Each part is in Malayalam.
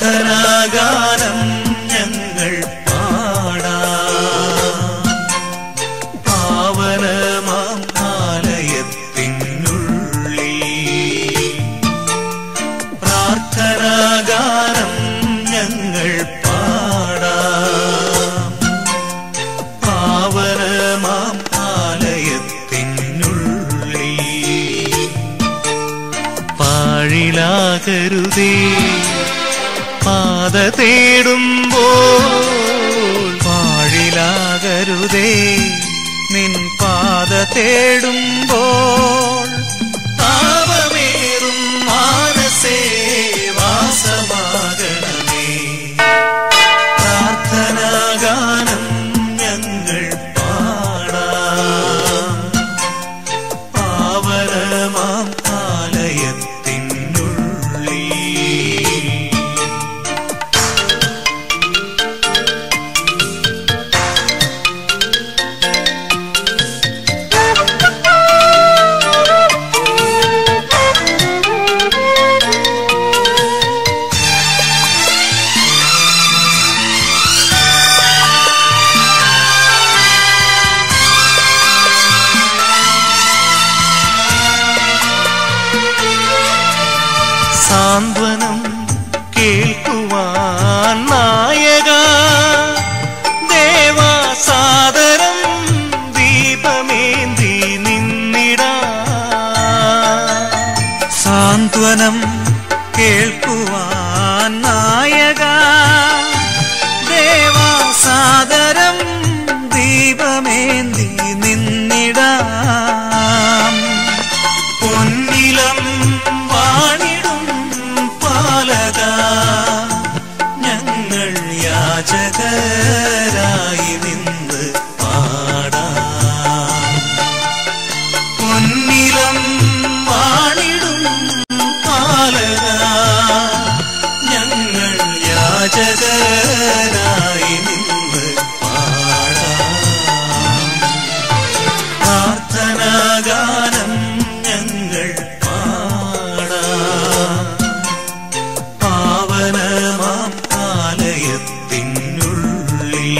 പ്രാർത്ഥനാഗാനം ഞങ്ങൾ പാടാം പാവനമാം ആലയത്തിനുള്ളിൽ പ്രാർത്ഥനാഗാനം ഞങ്ങൾ പാടാം പാവനമാം ആലയത്തിനുള്ളിൽ പാഴിലാകരുതേ പാത തേടുമ്പോൾ പാഴിലാകരുതേ നിൻ പാത തേടുമ്പോൾ താപമേറും മാനസേ വാസമാകണമേ പ്രാർത്ഥനാഗാനം ഞങ്ങൾ പാടാം പാവനമാം ആലയത്തിനുള്ളിൽ സാന്ത്വനം കേൾക്കുവാൻ നായക ദേവാസാദരം ദീപമേന്തി നിന്നിടാ സാന്ത്വനം കേൾക്കുവാൻ നായക ദേവാസാദരം ദീപമേന്തി നിന്നിടാം പൊന്നിലം വാണിടും പാലക ഞങ്ങൾ യാചകരായി നിന്ന് പാടാം പൊന്നിലം വാണിടും പാലക ഞങ്ങൾ യാചകരായി നിന്ന് പാടാം പ്രാർത്ഥനാഗാനം ഞങ്ങൾ പാടാം പാവനമാം ആലയത്തിനുള്ളിൽ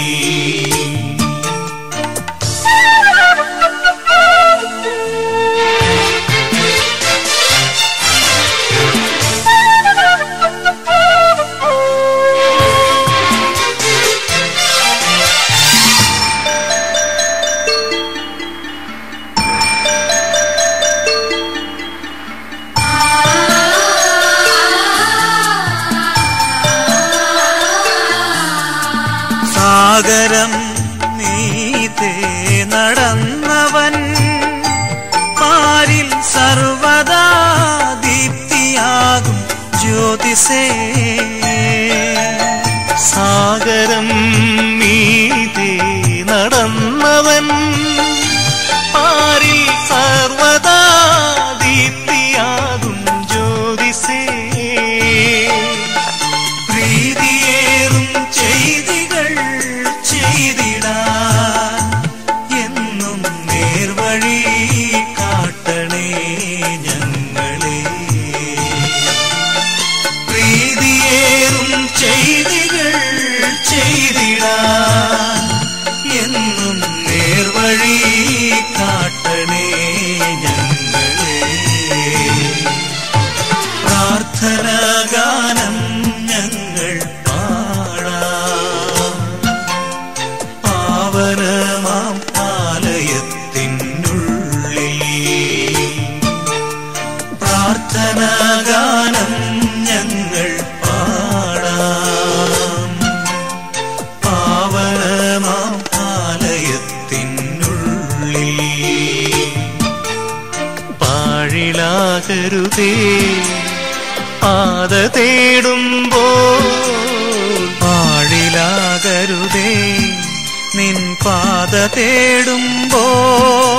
സാഗരം നീതേ നടന്നവൻ പാരിൽ സർവദാ ദീപ്തിയാകും ജ്യോതിസേ സാഗരം നീതേ നടന്നവൻ പാരിൽ സർവദാ ദീപ്തിയാകും ജ്യോതിസേ പ്രീതിയേറും ചെയ്തികൾ ചെയ്തിടാൻ എന്നും നേർവഴി കാട്ടണേ ഞങ്ങളെ പ്രീതിയേറും ചെയ്തികൾ ചെയ്തിടാൻ എന്നും നേർവഴി കാട്ടണേ ഞങ്ങളെ പ്രാർത്ഥനാഗാനം ഞങ്ങൾ പാടാം പാവനമാം ആലയത്തിനുള്ളിൽ പ്രാർത്ഥനാഗാനം ഞങ്ങൾ പാടാം പാവനമാം ആലയത്തിനുള്ളിൽ പാഴിലാകരുതേ പാത തേടുമ്പോൾ പാഴിലാകരുതേ നിൻ പാത തേടുമ്പോൾ